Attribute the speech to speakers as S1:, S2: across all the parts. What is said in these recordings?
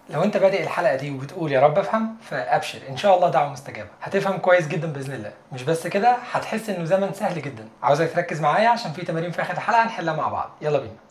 S1: لو انت بادئ الحلقه دي وبتقول يا رب افهم فابشر ان شاء الله دعوه مستجابه هتفهم كويس جدا باذن الله مش بس كده هتحس انه زمن سهل جدا عاوزك تركز معايا عشان في تمارين في اخر الحلقه هنحلها مع بعض يلا بينا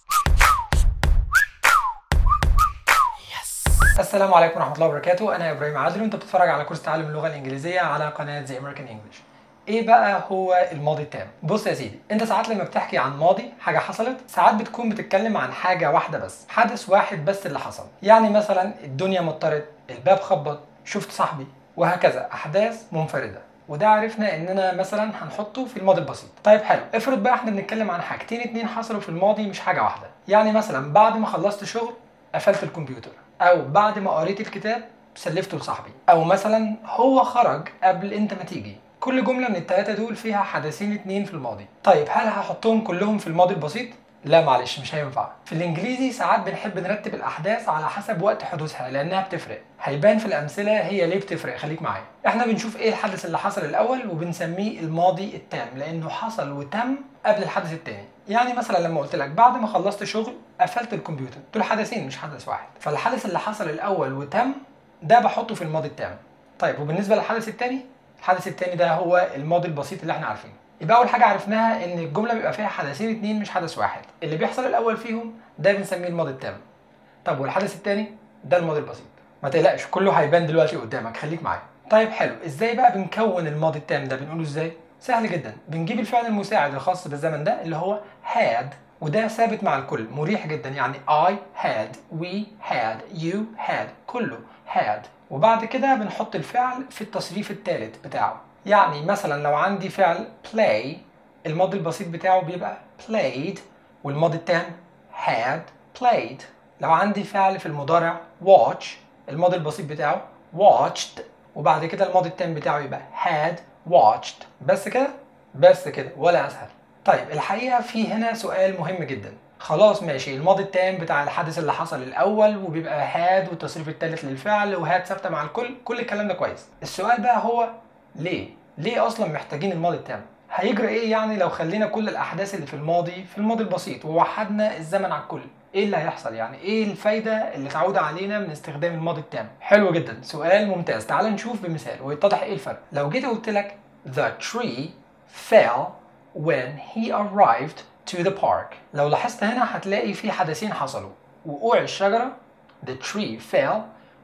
S1: السلام عليكم ورحمه الله وبركاته انا ابراهيم عادل وانت بتتفرج على كورس تعلم اللغه الانجليزيه على قناه زي امريكان انجلش ايه بقى هو الماضي التام بص يا سيدي انت ساعات لما بتحكي عن ماضي حاجه حصلت ساعات بتكون بتتكلم عن حاجه واحده بس حدث واحد بس اللي حصل يعني مثلا الدنيا مطرت الباب خبط شفت صاحبي وهكذا احداث منفرده وده عرفنا اننا مثلا هنحطه في الماضي البسيط طيب حلو افرض بقى احنا بنتكلم عن حاجتين اتنين حصلوا في الماضي مش حاجه واحده يعني مثلا بعد ما خلصت شغل قفلت الكمبيوتر او بعد ما قريت الكتاب سلفته لصاحبي او مثلا هو خرج قبل انت ما تيجي كل جملة من التلاتة دول فيها حدثين اتنين في الماضي طيب هل هحطهم كلهم في الماضي البسيط؟ لا معلش مش هينفع في الانجليزي ساعات بنحب نرتب الاحداث على حسب وقت حدوثها لانها بتفرق هيبان في الامثله هي ليه بتفرق خليك معايا احنا بنشوف ايه الحدث اللي حصل الاول وبنسميه الماضي التام لانه حصل وتم قبل الحدث التاني يعني مثلا لما قلت لك بعد ما خلصت شغل قفلت الكمبيوتر دول حدثين مش حدث واحد فالحدث اللي حصل الاول وتم ده بحطه في الماضي التام طيب وبالنسبه للحدث التاني الحدث التاني ده هو الماضي البسيط اللي احنا عارفينه يبقى اول حاجه عرفناها ان الجمله بيبقى فيها حدثين اتنين مش حدث واحد اللي بيحصل الاول فيهم ده بنسميه الماضي التام طب والحدث التاني ده الماضي البسيط ما تقلقش كله هيبان دلوقتي قدامك خليك معايا طيب حلو ازاي بقى بنكون الماضي التام ده بنقوله ازاي سهل جدا بنجيب الفعل المساعد الخاص بالزمن ده اللي هو had وده ثابت مع الكل مريح جدا يعني I had we had you had كله had وبعد كده بنحط الفعل في التصريف الثالث بتاعه يعني مثلا لو عندي فعل play الماضي البسيط بتاعه بيبقى played والماضي التام had played لو عندي فعل في المضارع watch الماضي البسيط بتاعه watched وبعد كده الماضي التام بتاعه يبقى had watched بس كده بس كده ولا اسهل طيب الحقيقه في هنا سؤال مهم جدا خلاص ماشي الماضي التام بتاع الحدث اللي حصل الاول وبيبقى هاد والتصريف الثالث للفعل وهاد ثابته مع الكل كل الكلام ده كويس السؤال بقى هو ليه ليه اصلا محتاجين الماضي التام هيجرى ايه يعني لو خلينا كل الاحداث اللي في الماضي في الماضي البسيط ووحدنا الزمن على الكل ايه اللي هيحصل يعني ايه الفايده اللي تعود علينا من استخدام الماضي التام حلو جدا سؤال ممتاز تعال نشوف بمثال ويتضح ايه الفرق لو جيت قلت لك the tree fell when he arrived to the park لو لاحظت هنا هتلاقي في حدثين حصلوا وقوع الشجرة the tree fell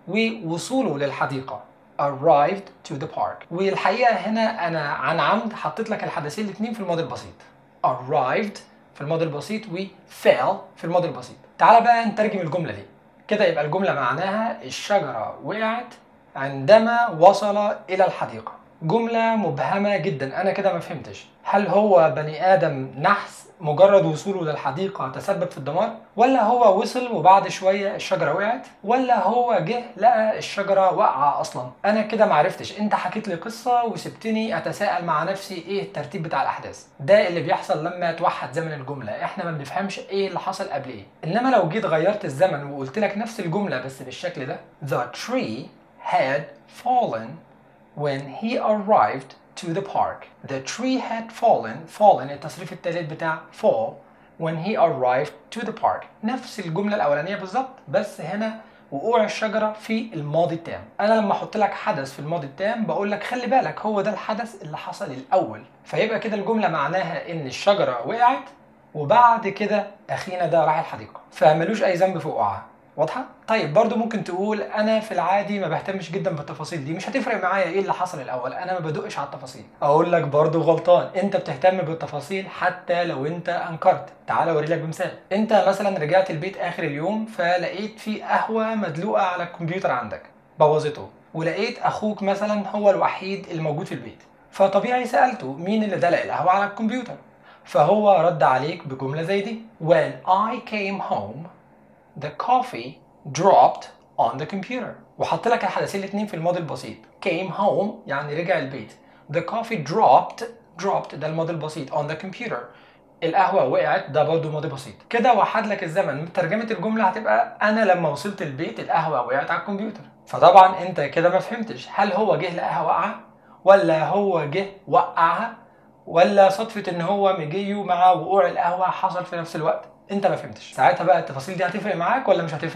S1: ووصوله للحديقة arrived to the park والحقيقة هنا أنا عن عمد حطيت لك الحدثين الاثنين في الماضي البسيط arrived في الماضي البسيط و fell في الماضي البسيط تعال بقى نترجم الجملة دي كده يبقى الجملة معناها الشجرة وقعت عندما وصل إلى الحديقة جملة مبهمة جدا أنا كده ما فهمتش هل هو بني آدم نحس مجرد وصوله للحديقة تسبب في الدمار ولا هو وصل وبعد شوية الشجرة وقعت ولا هو جه لقى الشجرة واقعة أصلا أنا كده معرفتش أنت حكيت لي قصة وسبتني أتساءل مع نفسي إيه الترتيب بتاع الأحداث ده اللي بيحصل لما توحد زمن الجملة إحنا ما بنفهمش إيه اللي حصل قبل إيه إنما لو جيت غيرت الزمن وقلت لك نفس الجملة بس بالشكل ده The tree had fallen when he arrived to the park. The tree had fallen, fallen التصريف الثالث بتاع fall when he arrived to the park. نفس الجملة الأولانية بالظبط بس هنا وقوع الشجرة في الماضي التام. أنا لما أحط لك حدث في الماضي التام بقول لك خلي بالك هو ده الحدث اللي حصل الأول. فيبقى كده الجملة معناها إن الشجرة وقعت وبعد كده أخينا ده راح الحديقة. فملوش أي ذنب في وقوعها. واضحه طيب برضو ممكن تقول انا في العادي ما بهتمش جدا بالتفاصيل دي مش هتفرق معايا ايه اللي حصل الاول انا ما بدقش على التفاصيل اقول لك برضو غلطان انت بتهتم بالتفاصيل حتى لو انت انكرت تعال اوري لك بمثال انت مثلا رجعت البيت اخر اليوم فلقيت في قهوه مدلوقه على الكمبيوتر عندك بوظته ولقيت اخوك مثلا هو الوحيد الموجود في البيت فطبيعي سالته مين اللي دلق القهوه على الكمبيوتر فهو رد عليك بجمله زي دي when I came home the coffee dropped on the computer وحط لك الحدثين الاثنين في الماضي البسيط came home يعني رجع البيت the coffee dropped dropped ده الماضي البسيط on the computer القهوة وقعت ده برضه ماضي بسيط كده وحد لك الزمن ترجمة الجملة هتبقى أنا لما وصلت البيت القهوة وقعت على الكمبيوتر فطبعا أنت كده ما فهمتش هل هو جه لقاها واقعة ولا هو جه وقعها ولا صدفة إن هو مجيه مع وقوع القهوة حصل في نفس الوقت انت ما فهمتش ساعتها بقى التفاصيل دي هتفرق معاك ولا مش هتفرق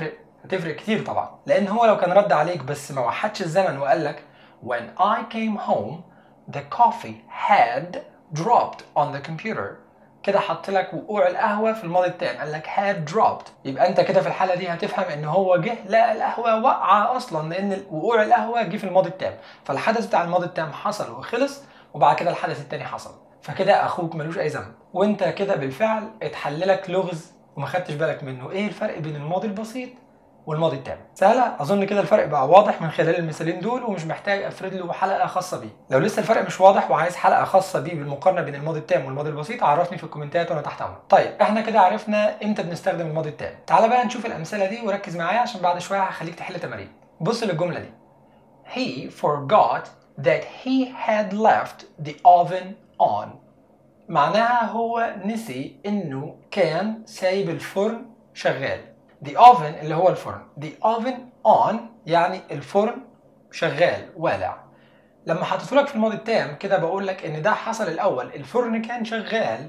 S1: هتفرق كتير طبعا لان هو لو كان رد عليك بس ما وحدش الزمن وقال لك when I came home the coffee had dropped on the computer كده حط لك وقوع القهوه في الماضي التام قال لك had dropped يبقى انت كده في الحاله دي هتفهم ان هو جه لقى القهوه واقعه اصلا لان وقوع القهوه جه في الماضي التام فالحدث بتاع الماضي التام حصل وخلص وبعد كده الحدث التاني حصل فكده اخوك ملوش اي ذنب وانت كده بالفعل اتحللك لغز وما خدتش بالك منه ايه الفرق بين الماضي البسيط والماضي التام سهله اظن كده الفرق بقى واضح من خلال المثالين دول ومش محتاج افرد له حلقه خاصه بيه لو لسه الفرق مش واضح وعايز حلقه خاصه بيه بالمقارنه بين الماضي التام والماضي البسيط عرفني في الكومنتات وانا تحت امرك طيب احنا كده عرفنا امتى بنستخدم الماضي التام تعال بقى نشوف الامثله دي وركز معايا عشان بعد شويه هخليك تحل تمارين بص للجمله دي he forgot that he had left the oven on معناها هو نسي انه كان سايب الفرن شغال the oven اللي هو الفرن the oven on يعني الفرن شغال والع لما حطيته لك في الماضي التام كده بقول لك ان ده حصل الاول الفرن كان شغال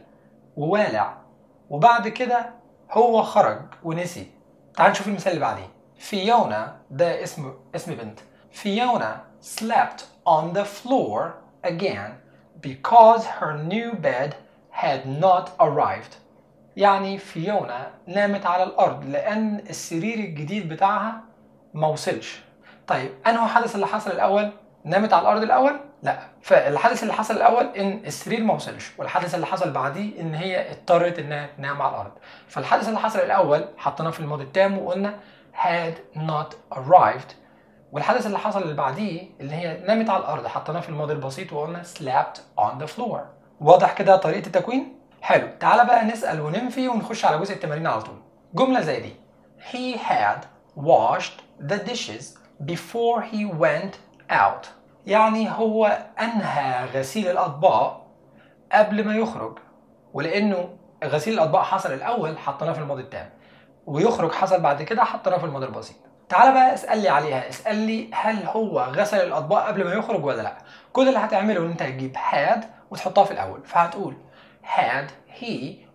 S1: ووالع وبعد كده هو خرج ونسي تعال نشوف المثال اللي بعديه فيونا ده اسم اسم بنت فيونا slept on the floor again because her new bed had not arrived يعني فيونا نامت على الارض لان السرير الجديد بتاعها ما وصلش طيب انه حدث اللي حصل الاول نامت على الارض الاول لا فالحدث اللي حصل الاول ان السرير ما وصلش والحدث اللي حصل بعديه ان هي اضطرت انها تنام على الارض فالحدث اللي حصل الاول حطيناه في الماضي التام وقلنا had not arrived والحدث اللي حصل اللي بعديه اللي هي نامت على الارض حطيناه في الماضي البسيط وقلنا slept on the floor واضح كده طريقه التكوين حلو تعالى بقى نسال وننفي ونخش على جزء التمارين على طول جمله زي دي he had washed the dishes before he went out يعني هو انهى غسيل الاطباق قبل ما يخرج ولانه غسيل الاطباق حصل الاول حطيناه في الماضي التام ويخرج حصل بعد كده حطيناه في الماضي البسيط تعالى بقى اسال لي عليها اسال لي هل هو غسل الاطباق قبل ما يخرج ولا لا كل اللي هتعمله ان انت هتجيب had وتحطها في الاول فهتقول had he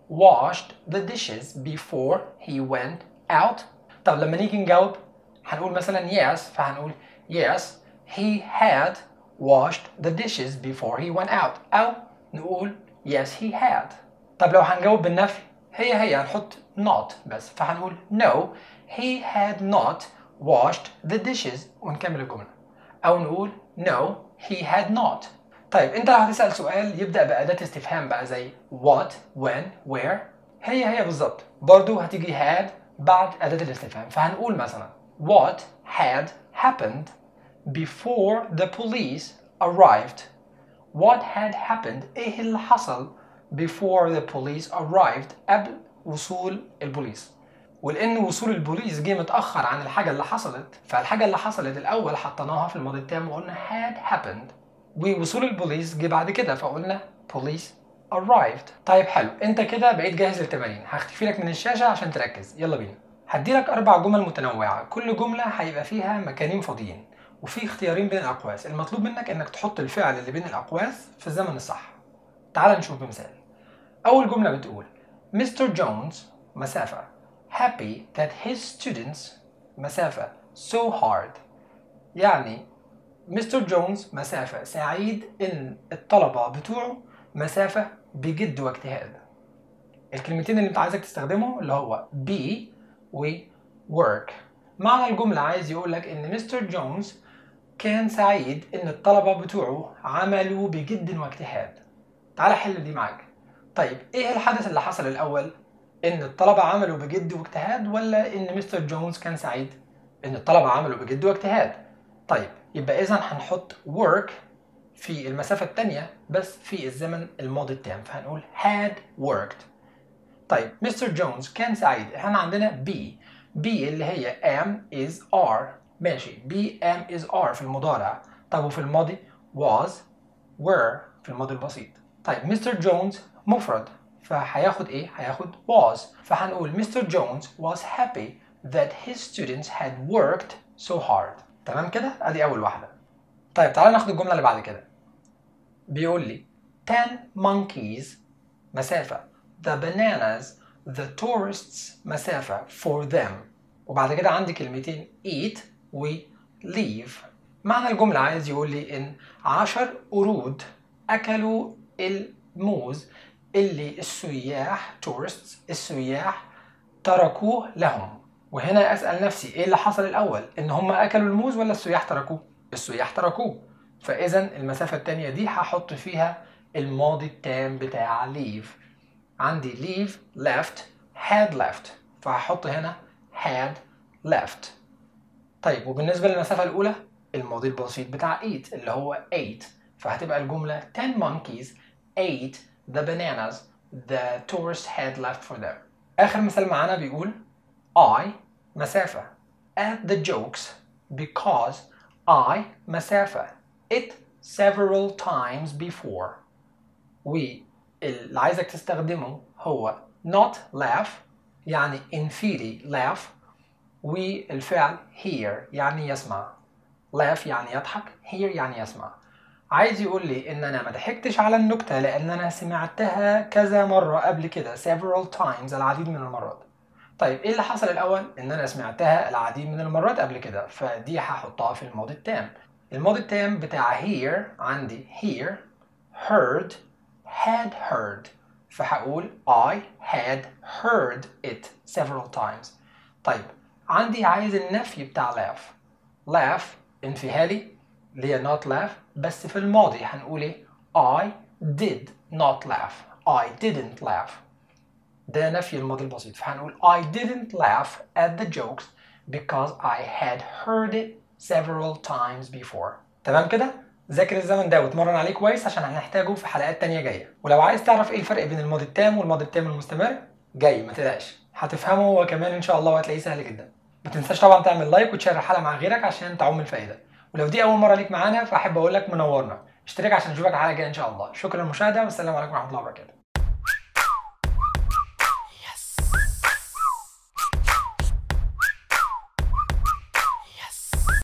S1: washed the dishes before he went out طب لما نيجي نجاوب هنقول مثلا yes فهنقول yes he had washed the dishes before he went out أو نقول yes he had طب لو هنجاوب بالنفي هي هي هنحط not بس فهنقول no he had not washed the dishes ونكمل الجملة أو نقول no he had not طيب انت لو هتسأل سؤال يبدأ بأداة استفهام بقى زي what when where هي هي بالظبط برضو هتيجي had بعد أداة الاستفهام فهنقول مثلا what had happened before the police arrived what had happened ايه اللي حصل before the police arrived قبل وصول البوليس ولان وصول البوليس جه متاخر عن الحاجه اللي حصلت فالحاجه اللي حصلت الاول حطيناها في الماضي التام وقلنا had happened ووصول البوليس جه بعد كده فقلنا police arrived طيب حلو انت كده بقيت جاهز للتمارين هختفي لك من الشاشه عشان تركز يلا بينا هديلك اربع جمل متنوعه كل جمله هيبقى فيها مكانين فاضيين وفي اختيارين بين الاقواس المطلوب منك انك تحط الفعل اللي بين الاقواس في الزمن الصح تعال نشوف بمثال اول جمله بتقول مستر جونز مسافه happy that his students مسافه so hard يعني مستر جونز مسافة سعيد إن الطلبة بتوعه مسافة بجد واجتهاد الكلمتين اللي انت عايزك تستخدمهم اللي هو be و work معنى الجملة عايز يقول لك إن مستر جونز كان سعيد إن الطلبة بتوعه عملوا بجد واجتهاد تعال حل دي معاك طيب إيه الحدث اللي حصل الأول؟ إن الطلبة عملوا بجد واجتهاد ولا إن مستر جونز كان سعيد؟ إن الطلبة عملوا بجد واجتهاد طيب يبقى إذا هنحط work في المسافة التانية بس في الزمن الماضي التام فهنقول had worked طيب مستر جونز كان سعيد احنا عندنا be be اللي هي am is are ماشي be am is are في المضارع طب وفي الماضي was were في الماضي البسيط طيب مستر جونز مفرد فهياخد ايه؟ هياخد was فهنقول مستر جونز was happy that his students had worked so hard تمام كده؟ ادي اول واحدة طيب تعالى ناخد الجملة اللي بعد كده بيقول لي 10 monkeys مسافة the bananas the tourists مسافة for them وبعد كده عندي كلمتين eat و leave معنى الجملة عايز يقول لي إن عشر قرود أكلوا الموز اللي السياح tourists السياح تركوه لهم وهنا أسأل نفسي إيه اللي حصل الأول إن هم أكلوا الموز ولا السياح تركوه السياح تركوه فإذا المسافة التانية دي هحط فيها الماضي التام بتاع leave عندي leave left had left فهحط هنا had left طيب وبالنسبة للمسافة الأولى الماضي البسيط بتاع eat اللي هو ate فهتبقى الجملة 10 monkeys ate the bananas the tourist had left for them آخر مثال معانا بيقول I مسافة at the jokes because I مسافة it several times before واللي عايزك تستخدمه هو not laugh يعني انفيري laugh والفعل hear يعني يسمع laugh يعني يضحك hear يعني يسمع عايز يقول لي ان انا ما ضحكتش على النكته لان انا سمعتها كذا مره قبل كده several times العديد من المرات طيب ايه اللي حصل الاول ان انا سمعتها العديد من المرات قبل كده فدي هحطها في الماضي التام الماضي التام بتاع hear عندي hear heard had heard فهقول I had heard it several times طيب عندي عايز النفي بتاع laugh laugh انفهالي اللي هي not laugh بس في الماضي هنقول ايه I did not laugh I didn't laugh ده نفي الماضي البسيط فهنقول I didn't laugh at the jokes because I had heard it several times before تمام كده ذاكر الزمن ده واتمرن عليه كويس عشان هنحتاجه في حلقات تانية جاية ولو عايز تعرف ايه الفرق بين الماضي التام والماضي التام المستمر جاي ما تقلقش هتفهمه هو كمان ان شاء الله وهتلاقيه سهل جدا ما تنساش طبعا تعمل لايك وتشير الحلقه مع غيرك عشان تعم الفائده ولو دي اول مره ليك معانا فاحب اقول لك منورنا اشترك عشان اشوفك الحلقه الجايه ان شاء الله شكرا للمشاهده والسلام عليكم ورحمه الله وبركاته